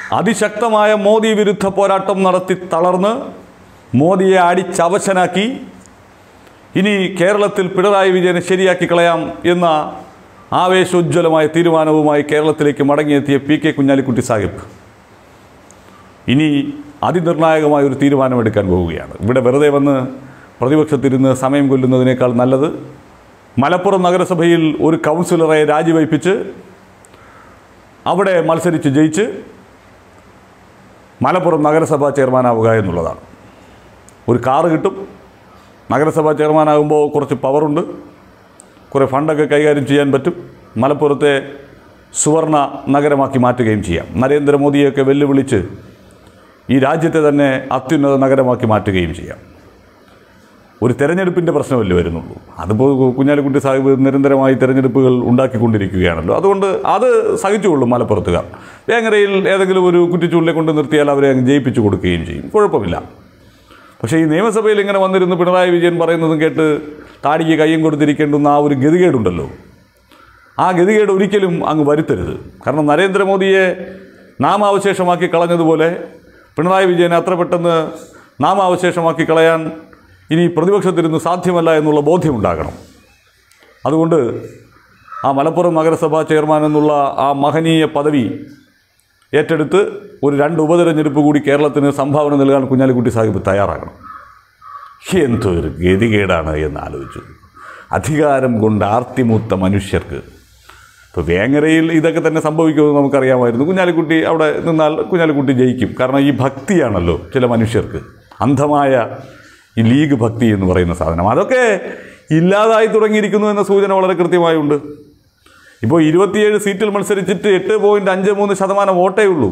അതിശക്തമായ മോദി വിരുദ്ധ പോരാട്ടം നടത്തി തളർന്ന് മോദിയെ അടിച്ചവശനാക്കി ഇനി കേരളത്തിൽ പിണറായി വിജയനെ ശരിയാക്കി കളയാം എന്ന ആവേശോജ്വലമായ തീരുമാനവുമായി കേരളത്തിലേക്ക് മടങ്ങിയെത്തിയ പി കെ കുഞ്ഞാലിക്കുട്ടി സാഹിബ് ഇനി അതിനിർണായകമായ ഒരു തീരുമാനമെടുക്കാൻ പോവുകയാണ് ഇവിടെ വെറുതെ വന്ന് പ്രതിപക്ഷത്തിരുന്ന് സമയം കൊല്ലുന്നതിനേക്കാൾ നല്ലത് മലപ്പുറം നഗരസഭയിൽ ഒരു കൗൺസിലറെ രാജിവയ്പ്പിച്ച് അവിടെ മത്സരിച്ച് ജയിച്ച് മലപ്പുറം നഗരസഭാ ചെയർമാനാവുക എന്നുള്ളതാണ് ഒരു കാറ് കിട്ടും നഗരസഭാ ചെയർമാനാകുമ്പോൾ കുറച്ച് പവറുണ്ട് കുറേ ഫണ്ടൊക്കെ കൈകാര്യം ചെയ്യാൻ പറ്റും മലപ്പുറത്തെ സുവർണ നഗരമാക്കി മാറ്റുകയും ചെയ്യാം നരേന്ദ്രമോദിയൊക്കെ വെല്ലുവിളിച്ച് ഈ രാജ്യത്തെ തന്നെ അത്യുന്നത നഗരമാക്കി മാറ്റുകയും ചെയ്യാം ഒരു തെരഞ്ഞെടുപ്പിൻ്റെ പ്രശ്നമല്ലേ വരുന്നുള്ളൂ അതിപ്പോൾ കുഞ്ഞാലിക്കുട്ടി സാഹിബ് നിരന്തരമായി തെരഞ്ഞെടുപ്പുകൾ ഉണ്ടാക്കിക്കൊണ്ടിരിക്കുകയാണല്ലോ അതുകൊണ്ട് അത് സഹിച്ചുകൊള്ളും മലപ്പുറത്തുകാർ വേങ്ങരയിൽ ഏതെങ്കിലും ഒരു കുറ്റിച്ചൂളിലെ കൊണ്ട് നിർത്തിയാൽ അവരെ അങ്ങ് ജയിപ്പിച്ചു കൊടുക്കുകയും ചെയ്യും കുഴപ്പമില്ല പക്ഷേ ഈ നിയമസഭയിൽ ഇങ്ങനെ വന്നിരുന്ന് പിണറായി വിജയൻ പറയുന്നതും കേട്ട് താടിക്ക് കയ്യും കൊടുത്തിരിക്കേണ്ടുന്ന ആ ഒരു ഗതികേടുണ്ടല്ലോ ആ ഗതികേട് ഒരിക്കലും അങ്ങ് വരുത്തരുത് കാരണം നരേന്ദ്രമോദിയെ നാമാവശേഷമാക്കി കളഞ്ഞതുപോലെ പിണറായി വിജയനെ അത്ര പെട്ടെന്ന് നാമാവശേഷമാക്കി കളയാൻ ഇനി പ്രതിപക്ഷത്തിരുന്ന് സാധ്യമല്ല എന്നുള്ള ബോധ്യമുണ്ടാകണം അതുകൊണ്ട് ആ മലപ്പുറം നഗരസഭാ ചെയർമാൻ എന്നുള്ള ആ മഹനീയ പദവി ഏറ്റെടുത്ത് ഒരു രണ്ട് ഉപതെരഞ്ഞെടുപ്പ് കൂടി കേരളത്തിന് സംഭാവന നൽകാൻ കുഞ്ഞാലിക്കുട്ടി സാഹിബ് തയ്യാറാകണം എന്തൊരു ഗതികേടാണ് എന്ന് ആലോചിച്ചു അധികാരം കൊണ്ട് ആർത്തിമൂത്ത മനുഷ്യർക്ക് ഇപ്പോൾ വേങ്ങരയിൽ ഇതൊക്കെ തന്നെ സംഭവിക്കുമെന്ന് നമുക്കറിയാമായിരുന്നു കുഞ്ഞാലിക്കുട്ടി അവിടെ നിന്നാൽ കുഞ്ഞാലിക്കുട്ടി ജയിക്കും കാരണം ഈ ഭക്തിയാണല്ലോ ചില മനുഷ്യർക്ക് അന്ധമായ ഈ ലീഗ് ഭക്തി എന്ന് പറയുന്ന സാധനം അതൊക്കെ ഇല്ലാതായി തുടങ്ങിയിരിക്കുന്നു എന്ന സൂചന വളരെ കൃത്യമായുണ്ട് ഇപ്പോൾ ഇരുപത്തിയേഴ് സീറ്റിൽ മത്സരിച്ചിട്ട് എട്ട് പോയിൻറ്റ് അഞ്ച് മൂന്ന് ശതമാനം വോട്ടേ ഉള്ളൂ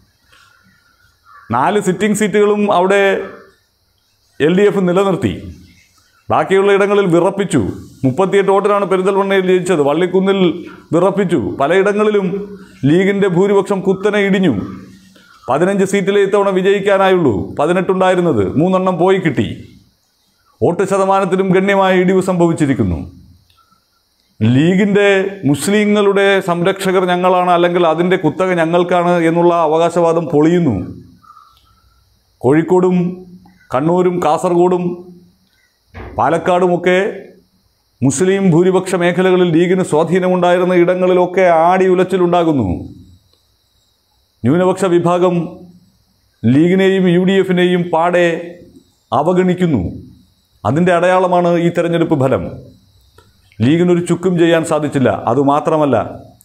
നാല് സിറ്റിംഗ് സീറ്റുകളും അവിടെ എൽ ഡി എഫ് നിലനിർത്തി ബാക്കിയുള്ള ഇടങ്ങളിൽ വിറപ്പിച്ചു മുപ്പത്തിയെട്ട് വോട്ടിനാണ് പെരിന്തൽമണ്ണയിൽ ജയിച്ചത് വള്ളിക്കുന്നിൽ വിറപ്പിച്ചു പലയിടങ്ങളിലും ലീഗിൻ്റെ ഭൂരിപക്ഷം കുത്തനെ ഇടിഞ്ഞു പതിനഞ്ച് സീറ്റിലെ ഇത്തവണ വിജയിക്കാനായുള്ളൂ പതിനെട്ടുണ്ടായിരുന്നത് മൂന്നെണ്ണം പോയി കിട്ടി വോട്ട് ശതമാനത്തിലും ഗണ്യമായ ഇടിവ് സംഭവിച്ചിരിക്കുന്നു ലീഗിൻ്റെ മുസ്ലിങ്ങളുടെ സംരക്ഷകർ ഞങ്ങളാണ് അല്ലെങ്കിൽ അതിൻ്റെ കുത്തക ഞങ്ങൾക്കാണ് എന്നുള്ള അവകാശവാദം പൊളിയുന്നു കോഴിക്കോടും കണ്ണൂരും കാസർഗോഡും പാലക്കാടുമൊക്കെ മുസ്ലിം ഭൂരിപക്ഷ മേഖലകളിൽ ലീഗിന് സ്വാധീനമുണ്ടായിരുന്ന ഇടങ്ങളിലൊക്കെ ആടി ഉലച്ചിലുണ്ടാകുന്നു ന്യൂനപക്ഷ വിഭാഗം ലീഗിനെയും യു ഡി എഫിനെയും പാടെ അവഗണിക്കുന്നു അതിൻ്റെ അടയാളമാണ് ഈ തെരഞ്ഞെടുപ്പ് ഫലം ലീഗിനൊരു ചുക്കും ചെയ്യാൻ സാധിച്ചില്ല അതുമാത്രമല്ല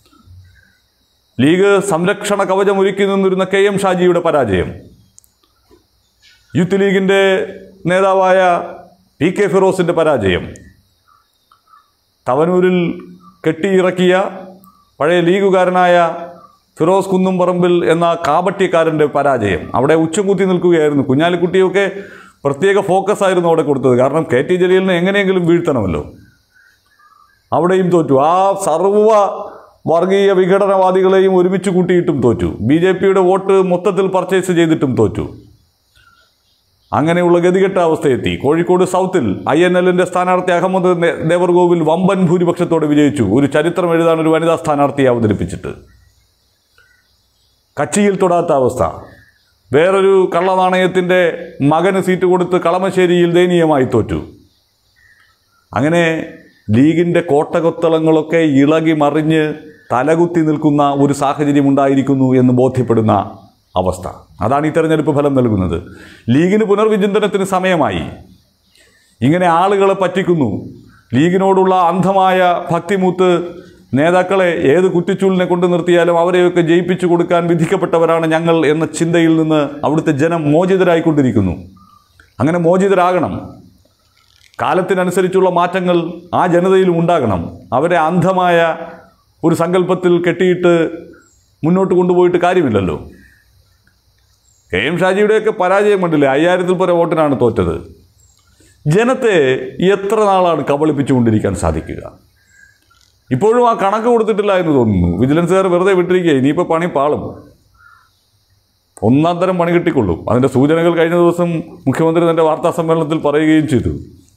ലീഗ് സംരക്ഷണ കവചം ഒരുക്കി നിന്നിരുന്ന കെ എം ഷാജിയുടെ പരാജയം യൂത്ത് ലീഗിൻ്റെ നേതാവായ പി കെ ഫിറോസിൻ്റെ പരാജയം തവനൂരിൽ കെട്ടിയിറക്കിയ പഴയ ലീഗുകാരനായ ഫിറോസ് കുന്നുംപറമ്പിൽ എന്ന കാപട്യക്കാരൻ്റെ പരാജയം അവിടെ ഉച്ചകുത്തി നിൽക്കുകയായിരുന്നു കുഞ്ഞാലിക്കുട്ടിയൊക്കെ പ്രത്യേക ഫോക്കസ് ആയിരുന്നു അവിടെ കൊടുത്തത് കാരണം കെ ടി ജലീലിനെ എങ്ങനെയെങ്കിലും വീഴ്ത്തണമല്ലോ അവിടെയും തോറ്റു ആ സർവ വർഗീയ വിഘടനവാദികളെയും ഒരുമിച്ച് കൂട്ടിയിട്ടും തോറ്റു ബി ജെ പിയുടെ വോട്ട് മൊത്തത്തിൽ പർച്ചേസ് ചെയ്തിട്ടും തോറ്റു അങ്ങനെയുള്ള ഗതികെട്ട അവസ്ഥയെത്തി കോഴിക്കോട് സൗത്തിൽ ഐ എൻ എല്ലിൻ്റെ സ്ഥാനാർത്ഥി അഹമ്മദ് നേ- ദേവർഗോവിൽ വമ്പൻ ഭൂരിപക്ഷത്തോടെ വിജയിച്ചു ഒരു ചരിത്രം എഴുതാൻ ഒരു വനിതാ സ്ഥാനാർത്ഥിയെ അവതരിപ്പിച്ചിട്ട് കച്ചിയിൽ തൊടാത്ത അവസ്ഥ വേറൊരു കള്ളനാണയത്തിൻ്റെ മകന് സീറ്റ് കൊടുത്ത് കളമശ്ശേരിയിൽ ദയനീയമായി തോറ്റു അങ്ങനെ ലീഗിൻ്റെ കോട്ടകൊത്തളങ്ങളൊക്കെ ഇളകി മറിഞ്ഞ് തലകുത്തി നിൽക്കുന്ന ഒരു സാഹചര്യം ഉണ്ടായിരിക്കുന്നു എന്ന് ബോധ്യപ്പെടുന്ന അവസ്ഥ അതാണ് ഈ തെരഞ്ഞെടുപ്പ് ഫലം നൽകുന്നത് ലീഗിന് പുനർവിചിന്തനത്തിന് സമയമായി ഇങ്ങനെ ആളുകളെ പറ്റിക്കുന്നു ലീഗിനോടുള്ള അന്ധമായ ഭക്തിമൂത്ത് നേതാക്കളെ ഏത് കുറ്റിച്ചൂളിനെ കൊണ്ട് നിർത്തിയാലും അവരെയൊക്കെ ജയിപ്പിച്ചു കൊടുക്കാൻ വിധിക്കപ്പെട്ടവരാണ് ഞങ്ങൾ എന്ന ചിന്തയിൽ നിന്ന് അവിടുത്തെ ജനം മോചിതരായിക്കൊണ്ടിരിക്കുന്നു അങ്ങനെ മോചിതരാകണം കാലത്തിനനുസരിച്ചുള്ള മാറ്റങ്ങൾ ആ ജനതയിലും ഉണ്ടാകണം അവരെ അന്ധമായ ഒരു സങ്കല്പത്തിൽ കെട്ടിയിട്ട് മുന്നോട്ട് കൊണ്ടുപോയിട്ട് കാര്യമില്ലല്ലോ കെ എം ഷാജിയുടെയൊക്കെ പരാജയം കണ്ടില്ലേ അയ്യായിരത്തിൽ പരം വോട്ടിനാണ് തോറ്റത് ജനത്തെ എത്ര നാളാണ് കബളിപ്പിച്ചുകൊണ്ടിരിക്കാൻ സാധിക്കുക ഇപ്പോഴും ആ കണക്ക് കൊടുത്തിട്ടില്ല എന്ന് തോന്നുന്നു വിജിലൻസുകാർ വെറുതെ വിട്ടിരിക്കുക ഇനിയിപ്പോൾ പണി പാളും ഒന്നാം തരം പണി കിട്ടിക്കൊള്ളും അതിൻ്റെ സൂചനകൾ കഴിഞ്ഞ ദിവസം മുഖ്യമന്ത്രി തൻ്റെ വാർത്താ സമ്മേളനത്തിൽ പറയുകയും ചെയ്തു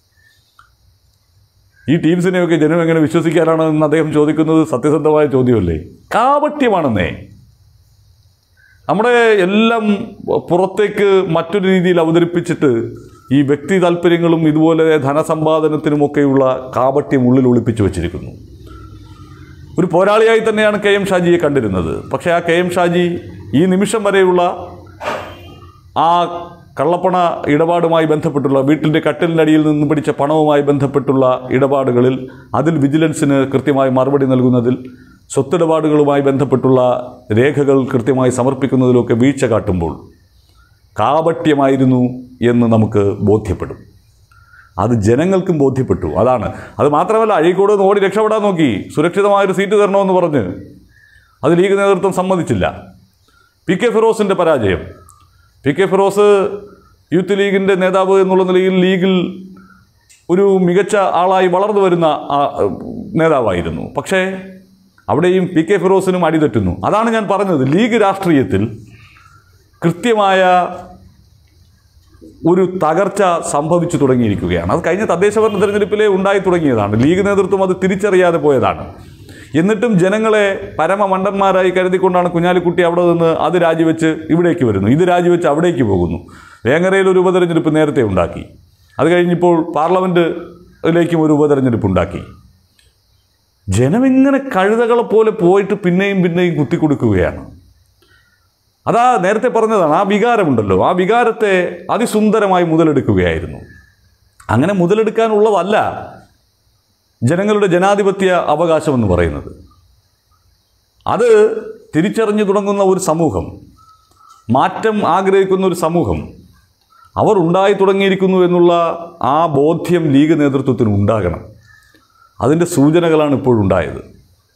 ഈ ടീംസിനെയൊക്കെ ജനം എങ്ങനെ വിശ്വസിക്കാനാണ് എന്ന് അദ്ദേഹം ചോദിക്കുന്നത് സത്യസന്ധമായ ചോദ്യമല്ലേ കാപട്യമാണെന്നേ നമ്മുടെ എല്ലാം പുറത്തേക്ക് മറ്റൊരു രീതിയിൽ അവതരിപ്പിച്ചിട്ട് ഈ വ്യക്തി താല്പര്യങ്ങളും ഇതുപോലെ ധനസമ്പാദനത്തിനുമൊക്കെയുള്ള കാപട്യം ഉള്ളിൽ ഒളിപ്പിച്ചു വച്ചിരിക്കുന്നു ഒരു പോരാളിയായി തന്നെയാണ് കെ എം ഷാജിയെ കണ്ടിരുന്നത് പക്ഷേ ആ കെ എം ഷാജി ഈ നിമിഷം വരെയുള്ള ആ കള്ളപ്പണ ഇടപാടുമായി ബന്ധപ്പെട്ടുള്ള വീട്ടിൻ്റെ കട്ടിലിൻ്റെ അടിയിൽ നിന്ന് പിടിച്ച പണവുമായി ബന്ധപ്പെട്ടുള്ള ഇടപാടുകളിൽ അതിൽ വിജിലൻസിന് കൃത്യമായി മറുപടി നൽകുന്നതിൽ സ്വത്തിടപാടുകളുമായി ബന്ധപ്പെട്ടുള്ള രേഖകൾ കൃത്യമായി സമർപ്പിക്കുന്നതിലൊക്കെ വീഴ്ച കാട്ടുമ്പോൾ കാപട്യമായിരുന്നു എന്ന് നമുക്ക് ബോധ്യപ്പെടും അത് ജനങ്ങൾക്കും ബോധ്യപ്പെട്ടു അതാണ് അത് മാത്രമല്ല അഴീക്കോട് നിന്ന് ഓടി രക്ഷപ്പെടാൻ നോക്കി സുരക്ഷിതമായൊരു സീറ്റ് തരണമെന്ന് പറഞ്ഞ് അത് ലീഗ് നേതൃത്വം സമ്മതിച്ചില്ല പി കെ ഫിറോസിൻ്റെ പരാജയം പി കെ ഫിറോസ് യൂത്ത് ലീഗിൻ്റെ നേതാവ് എന്നുള്ള നിലയിൽ ലീഗിൽ ഒരു മികച്ച ആളായി വളർന്നു വരുന്ന ആ, നേതാവായിരുന്നു പക്ഷേ അവിടെയും പി കെ ഫിറോസിനും അടിതെറ്റുന്നു അതാണ് ഞാൻ പറഞ്ഞത് ലീഗ് രാഷ്ട്രീയത്തിൽ കൃത്യമായ ഒരു തകർച്ച സംഭവിച്ചു തുടങ്ങിയിരിക്കുകയാണ് അത് കഴിഞ്ഞ തദ്ദേശ ഭരണ തെരഞ്ഞെടുപ്പിലേ ഉണ്ടായി തുടങ്ങിയതാണ് ലീഗ് നേതൃത്വം അത് തിരിച്ചറിയാതെ പോയതാണ് എന്നിട്ടും ജനങ്ങളെ പരമമണ്ടന്മാരായി കരുതിക്കൊണ്ടാണ് കുഞ്ഞാലിക്കുട്ടി അവിടെ നിന്ന് അത് രാജിവെച്ച് ഇവിടേക്ക് വരുന്നു ഇത് രാജിവെച്ച് അവിടേക്ക് പോകുന്നു വേങ്ങരയിൽ ഒരു ഉപതെരഞ്ഞെടുപ്പ് നേരത്തെ ഉണ്ടാക്കി അത് കഴിഞ്ഞിപ്പോൾ പാർലമെൻറ്റിലേക്കും ഒരു ഉപതെരഞ്ഞെടുപ്പ് ഉണ്ടാക്കി ജനമിങ്ങനെ കഴുതകളെ പോലെ പോയിട്ട് പിന്നെയും പിന്നെയും കുത്തിക്കൊടുക്കുകയാണ് അതാ നേരത്തെ പറഞ്ഞതാണ് ആ വികാരമുണ്ടല്ലോ ആ വികാരത്തെ അതിസുന്ദരമായി മുതലെടുക്കുകയായിരുന്നു അങ്ങനെ മുതലെടുക്കാനുള്ളതല്ല ജനങ്ങളുടെ ജനാധിപത്യ അവകാശം എന്ന് പറയുന്നത് അത് തിരിച്ചറിഞ്ഞു തുടങ്ങുന്ന ഒരു സമൂഹം മാറ്റം ആഗ്രഹിക്കുന്ന ഒരു സമൂഹം അവർ ഉണ്ടായി തുടങ്ങിയിരിക്കുന്നു എന്നുള്ള ആ ബോധ്യം ലീഗ് നേതൃത്വത്തിന് ഉണ്ടാകണം അതിൻ്റെ സൂചനകളാണ് ഇപ്പോഴുണ്ടായത്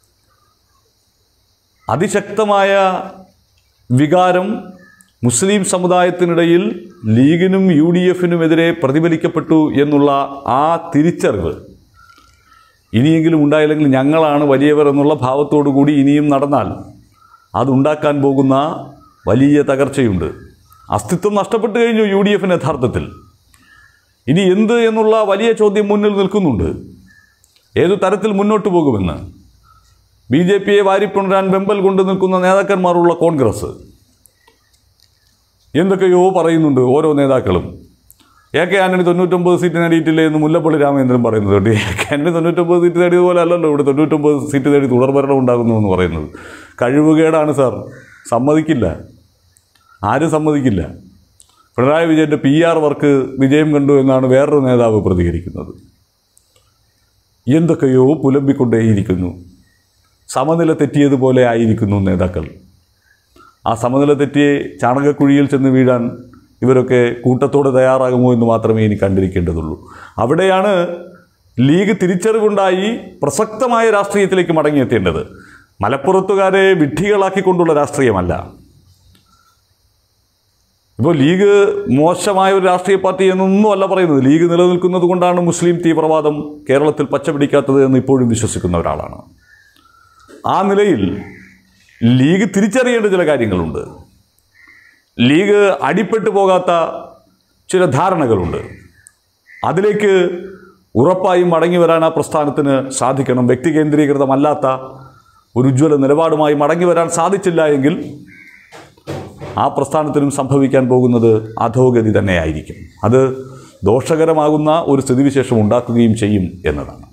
അതിശക്തമായ വികാരം മുസ്ലിം സമുദായത്തിനിടയിൽ ലീഗിനും യു ഡി എഫിനുമെതിരെ പ്രതിഫലിക്കപ്പെട്ടു എന്നുള്ള ആ തിരിച്ചറിവ് ഇനിയെങ്കിലും ഉണ്ടായില്ലെങ്കിൽ ഞങ്ങളാണ് വലിയവർ എന്നുള്ള ഭാവത്തോടു കൂടി ഇനിയും നടന്നാൽ അതുണ്ടാക്കാൻ പോകുന്ന വലിയ തകർച്ചയുണ്ട് അസ്തിത്വം നഷ്ടപ്പെട്ടു കഴിഞ്ഞു യു ഡി എഫിന് യഥാർത്ഥത്തിൽ ഇനി എന്ത് എന്നുള്ള വലിയ ചോദ്യം മുന്നിൽ നിൽക്കുന്നുണ്ട് ഏതു തരത്തിൽ മുന്നോട്ട് പോകുമെന്ന് ബി ജെ പിയെ വാരിപ്പുണരാൻ വെമ്പൽ കൊണ്ട് നിൽക്കുന്ന നേതാക്കന്മാരുള്ള കോൺഗ്രസ് എന്തൊക്കെയോ പറയുന്നുണ്ട് ഓരോ നേതാക്കളും എ കെ ആന്റണി തൊണ്ണൂറ്റൊമ്പത് സീറ്റ് നേടിയിട്ടില്ലേ എന്ന് മുല്ലപ്പള്ളി രാമചന്ദ്രൻ പറയുന്നത് എ കെ ആന്റണി തൊണ്ണൂറ്റൊമ്പത് സീറ്റ് നേടിയതുപോലെ അല്ലല്ലോ ഇവിടെ തൊണ്ണൂറ്റൊമ്പത് സീറ്റ് നേടി തുടർഭരണം ഉണ്ടാകുന്നു എന്ന് പറയുന്നത് കഴിവുകേടാണ് സാർ സമ്മതിക്കില്ല ആരും സമ്മതിക്കില്ല പിണറായി വിജയൻ്റെ പി ആർ വർക്ക് വിജയം കണ്ടു എന്നാണ് വേറൊരു നേതാവ് പ്രതികരിക്കുന്നത് എന്തൊക്കെയോ പുലമ്പിക്കൊണ്ടേയിരിക്കുന്നു സമനില തെറ്റിയതുപോലെ ആയിരിക്കുന്നു നേതാക്കൾ ആ സമനില തെറ്റിയെ ചാണകക്കുഴിയിൽ ചെന്ന് വീഴാൻ ഇവരൊക്കെ കൂട്ടത്തോടെ തയ്യാറാകുമോ എന്ന് മാത്രമേ ഇനി കണ്ടിരിക്കേണ്ടതുള്ളൂ അവിടെയാണ് ലീഗ് തിരിച്ചറിവുണ്ടായി പ്രസക്തമായ രാഷ്ട്രീയത്തിലേക്ക് മടങ്ങിയെത്തേണ്ടത് മലപ്പുറത്തുകാരെ വിഡ്ഢികളാക്കിക്കൊണ്ടുള്ള രാഷ്ട്രീയമല്ല ഇപ്പോൾ ലീഗ് മോശമായ ഒരു രാഷ്ട്രീയ പാർട്ടി എന്നൊന്നും അല്ല പറയുന്നത് ലീഗ് നിലനിൽക്കുന്നത് കൊണ്ടാണ് മുസ്ലിം തീവ്രവാദം കേരളത്തിൽ പച്ചപിടിക്കാത്തത് എന്ന് ഇപ്പോഴും വിശ്വസിക്കുന്ന ഒരാളാണ് ആ നിലയിൽ ലീഗ് തിരിച്ചറിയേണ്ട ചില കാര്യങ്ങളുണ്ട് ലീഗ് അടിപ്പെട്ടു പോകാത്ത ചില ധാരണകളുണ്ട് അതിലേക്ക് ഉറപ്പായും മടങ്ങി വരാൻ ആ പ്രസ്ഥാനത്തിന് സാധിക്കണം വ്യക്തി കേന്ദ്രീകൃതമല്ലാത്ത ഒരു ഉജ്ജ്വല നിലപാടുമായി മടങ്ങി വരാൻ സാധിച്ചില്ല എങ്കിൽ ആ പ്രസ്ഥാനത്തിനും സംഭവിക്കാൻ പോകുന്നത് അധോഗതി തന്നെയായിരിക്കും അത് ദോഷകരമാകുന്ന ഒരു സ്ഥിതിവിശേഷം ഉണ്ടാക്കുകയും ചെയ്യും എന്നതാണ്